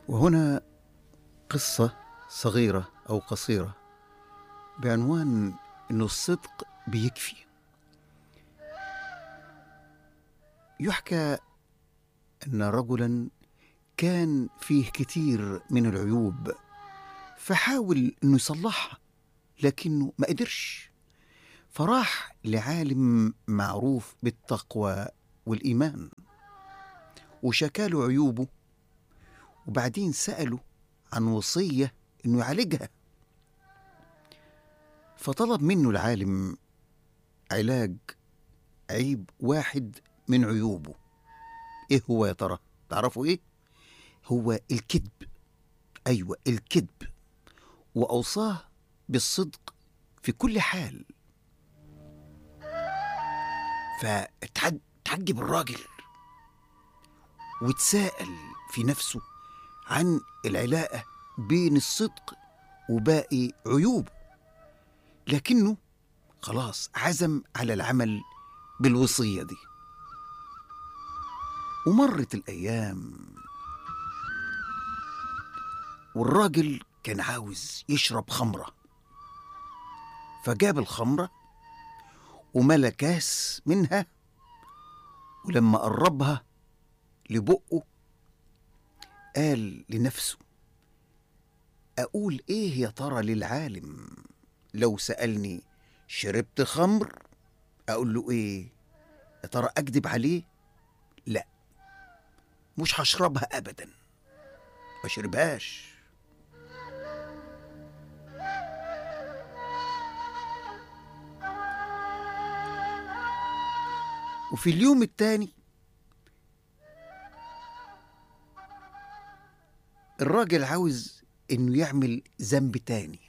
وهنا قصة صغيرة أو قصيرة بعنوان إنه الصدق بيكفي يحكى أن رجلا كان فيه كتير من العيوب فحاول إنه يصلحها لكنه ما قدرش فراح لعالم معروف بالتقوى والإيمان وشكاله عيوبه وبعدين سأله عن وصية إنه يعالجها فطلب منه العالم علاج عيب واحد من عيوبه ايه هو يا ترى تعرفوا ايه هو الكذب ايوه الكذب واوصاه بالصدق في كل حال فتعجب الراجل وتساءل في نفسه عن العلاقه بين الصدق وباقي عيوبه لكنه خلاص عزم على العمل بالوصيه دي ومرت الايام والراجل كان عاوز يشرب خمره فجاب الخمره وملا كاس منها ولما قربها لبقه قال لنفسه اقول ايه يا ترى للعالم لو سالني شربت خمر اقول له ايه يا ترى اكذب عليه لا مش هشربها ابدا ما شربهاش وفي اليوم التاني الراجل عاوز انه يعمل ذنب تاني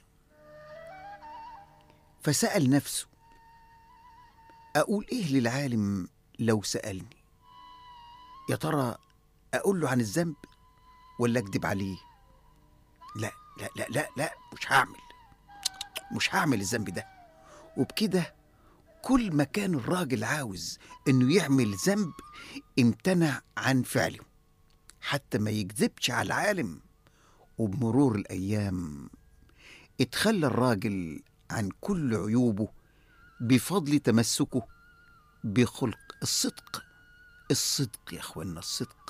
فسأل نفسه أقول إيه للعالم لو سألني يا ترى أقول له عن الذنب ولا أكذب عليه لا لا لا لا لا مش هعمل مش هعمل الذنب ده وبكده كل ما كان الراجل عاوز انه يعمل ذنب امتنع عن فعله حتى ما يكذبش على العالم وبمرور الايام اتخلى الراجل عن كل عيوبه بفضل تمسكه بخلق الصدق الصدق يا اخوانا الصدق